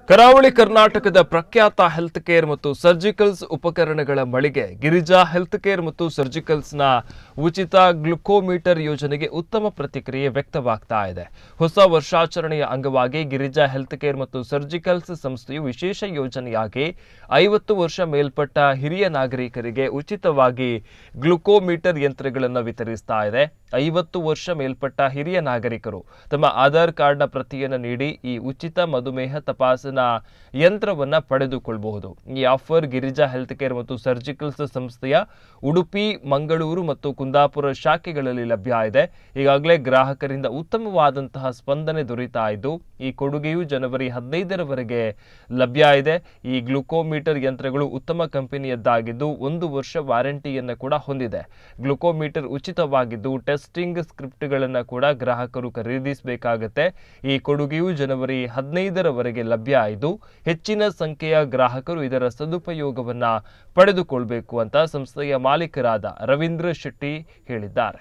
ಕರಾವಳಿ ಕರ್ನಾಟಕದ ಪ್ರಖ್ಯಾತ ಹೆಲ್ತ್ ಕೇರ್ ಮತ್ತು ಸರ್ಜಿಕಲ್ಸ್ ಉಪಕರಣಗಳ ಮಳಿಗೆ ಗಿರಿಜಾ ಹೆಲ್ತ್ ಕೇರ್ ಮತ್ತು ಸರ್ಜಿಕಲ್ಸ್ನ ಉಚಿತ ಗ್ಲುಕೋಮೀಟರ್ ಯೋಜನೆಗೆ ಉತ್ತಮ ಪ್ರತಿಕ್ರಿಯೆ ವ್ಯಕ್ತವಾಗ್ತಾ ಇದೆ ಹೊಸ ವರ್ಷಾಚರಣೆಯ ಅಂಗವಾಗಿ ಗಿರಿಜಾ ಹೆಲ್ತ್ ಕೇರ್ ಮತ್ತು ಸರ್ಜಿಕಲ್ಸ್ ಸಂಸ್ಥೆಯು ವಿಶೇಷ ಯೋಜನೆಯಾಗಿ ಐವತ್ತು ವರ್ಷ ಮೇಲ್ಪಟ್ಟ ಹಿರಿಯ ನಾಗರಿಕರಿಗೆ ಉಚಿತವಾಗಿ ಗ್ಲುಕೋಮೀಟರ್ ಯಂತ್ರಗಳನ್ನು ವಿತರಿಸ್ತಾ ಇದೆ ಐವತ್ತು ವರ್ಷ ಮೇಲ್ಪಟ್ಟ ಹಿರಿಯ ನಾಗರಿಕರು ತಮ್ಮ ಆಧಾರ್ ಕಾರ್ಡ್ನ ಪ್ರತಿಯನ್ನು ನೀಡಿ ಈ ಉಚಿತ ಮಧುಮೇಹ ತಪಾಸಣಾ ಯಂತ್ರವನ್ನು ಪಡೆದುಕೊಳ್ಳಬಹುದು ಈ ಆಫರ್ ಗಿರಿಜಾ ಹೆಲ್ತ್ ಕೇರ್ ಮತ್ತು ಸರ್ಜಿಕಲ್ಸ್ ಸಂಸ್ಥೆಯ ಉಡುಪಿ ಮಂಗಳೂರು ಮತ್ತು ಕುಂದಾಪುರ ಶಾಖೆಗಳಲ್ಲಿ ಲಭ್ಯ ಇದೆ ಈಗಾಗಲೇ ಗ್ರಾಹಕರಿಂದ ಉತ್ತಮವಾದಂತಹ ಸ್ಪಂದನೆ ದೊರೀತಾ ಇದ್ದು ಈ ಕೊಡುಗೆಯು ಜನವರಿ ಹದಿನೈದರವರೆಗೆ ಲಭ್ಯ ಇದೆ ಈ ಗ್ಲುಕೋಮೀಟರ್ ಯಂತ್ರಗಳು ಉತ್ತಮ ಕಂಪನಿಯದ್ದಾಗಿದ್ದು ಒಂದು ವರ್ಷ ವಾರಂಟಿಯನ್ನು ಕೂಡ ಹೊಂದಿದೆ ಗ್ಲುಕೋಮೀಟರ್ ಉಚಿತವಾಗಿದ್ದು ಟೆಸ್ಟಿಂಗ್ ಸ್ಕ್ರಿಪ್ಟ್ಗಳನ್ನು ಕೂಡ ಗ್ರಾಹಕರು ಖರೀದಿಸಬೇಕಾಗತ್ತೆ ಈ ಕೊಡುಗೆಯು ಜನವರಿ ಹದಿನೈದರವರೆಗೆ ಲಭ್ಯ ಇದ್ದು ಹೆಚ್ಚಿನ ಸಂಖ್ಯೆಯ ಗ್ರಾಹಕರು ಇದರ ಸದುಪಯೋಗವನ್ನ ಪಡೆದುಕೊಳ್ಬೇಕು ಅಂತ ಸಂಸ್ಥೆಯ ಮಾಲೀಕರಾದ ರವೀಂದ್ರ ಶೆಟ್ಟಿ ಹೇಳಿದ್ದಾರೆ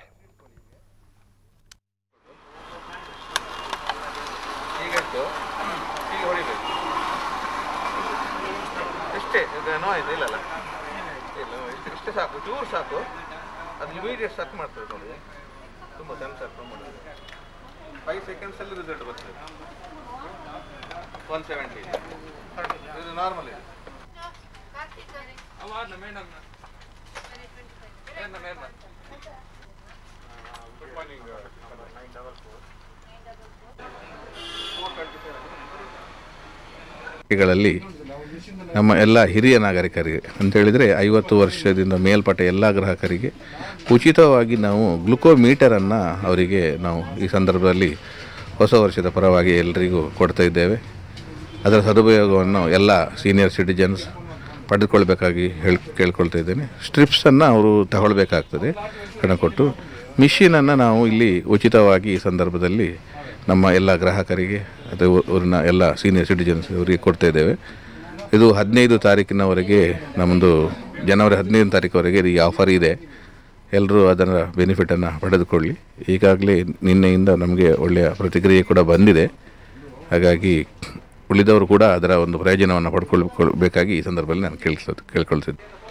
ಹೀಗಿಟ್ಟು ಹೀಗೆ ಹೊಡಿಬೇಕು ಇಷ್ಟೇ ಇದು ನೋಯ್ತು ಇಲ್ಲಲ್ಲ ಇಲ್ಲ ಇಷ್ಟು ಇಷ್ಟೇ ಸಾಕು ಚೂರು ಸಾಕು ಅದು ಇಮಿಡಿಯೇಟ್ ಸಕ್ ಮಾಡ್ತದೆ ನೋಡಿ ತುಂಬ ಸೆನ್ಸರ್ ಮಾಡೋದು ಫೈವ್ ಸೆಕೆಂಡ್ಸಲ್ಲಿ ರಿಸಲ್ಟ್ ಬರ್ತದೆ ಒನ್ ಸೆವೆಂಟಿ ಇದು ನಾರ್ಮಲ್ ಇದೆ good morning nine double four four twenty seven ಗಳಲ್ಲಿ ನಮ್ಮ ಎಲ್ಲ ಹಿರಿಯ ನಾಗರಿಕರಿಗೆ ಅಂತ ಹೇಳಿದರೆ ಐವತ್ತು ವರ್ಷದಿಂದ ಮೇಲ್ಪಟ್ಟ ಎಲ್ಲ ಗ್ರಾಹಕರಿಗೆ ಉಚಿತವಾಗಿ ನಾವು ಗ್ಲುಕೋಮೀಟರನ್ನು ಅವರಿಗೆ ನಾವು ಈ ಸಂದರ್ಭದಲ್ಲಿ ಹೊಸ ವರ್ಷದ ಪರವಾಗಿ ಎಲ್ಲರಿಗೂ ಕೊಡ್ತಾ ಇದ್ದೇವೆ ಅದರ ಸದುಪಯೋಗವನ್ನು ಎಲ್ಲ ಸೀನಿಯರ್ ಸಿಟಿಜನ್ಸ್ ಪಡೆದುಕೊಳ್ಬೇಕಾಗಿ ಹೇಳಿ ಕೇಳ್ಕೊಳ್ತಾ ಇದ್ದೇನೆ ಸ್ಟ್ರಿಪ್ಸನ್ನು ಅವರು ತಗೊಳ್ಬೇಕಾಗ್ತದೆ ಹಣ ಕೊಟ್ಟು ಮಿಷಿನನ್ನು ನಾವು ಇಲ್ಲಿ ಉಚಿತವಾಗಿ ಈ ಸಂದರ್ಭದಲ್ಲಿ ನಮ್ಮ ಎಲ್ಲ ಗ್ರಾಹಕರಿಗೆ ಅಥವಾ ಊರಿನ ಎಲ್ಲ ಸೀನಿಯರ್ ಸಿಟಿಜನ್ಸ್ ಅವರಿಗೆ ಕೊಡ್ತಾ ಇದ್ದೇವೆ ಇದು ಹದಿನೈದು ತಾರೀಕಿನವರೆಗೆ ನಮ್ಮದು ಜನವರಿ ಹದಿನೈದು ತಾರೀಕುವರೆಗೆ ಈ ಆಫರ್ ಇದೆ ಎಲ್ಲರೂ ಅದರ ಬೆನಿಫಿಟನ್ನು ಪಡೆದುಕೊಳ್ಳಿ ಈಗಾಗಲೇ ನಿನ್ನೆಯಿಂದ ನಮಗೆ ಒಳ್ಳೆಯ ಪ್ರತಿಕ್ರಿಯೆ ಕೂಡ ಬಂದಿದೆ ಹಾಗಾಗಿ ಉಳಿದವರು ಕೂಡ ಅದರ ಒಂದು ಪ್ರಯೋಜನವನ್ನು ಪಡ್ಕೊಳ್ಬೇಕಾಗಿ ಈ ಸಂದರ್ಭದಲ್ಲಿ ನಾನು ಕೇಳಿಸೋದು ಕೇಳ್ಕೊಳ್ತಿದ್ದೆ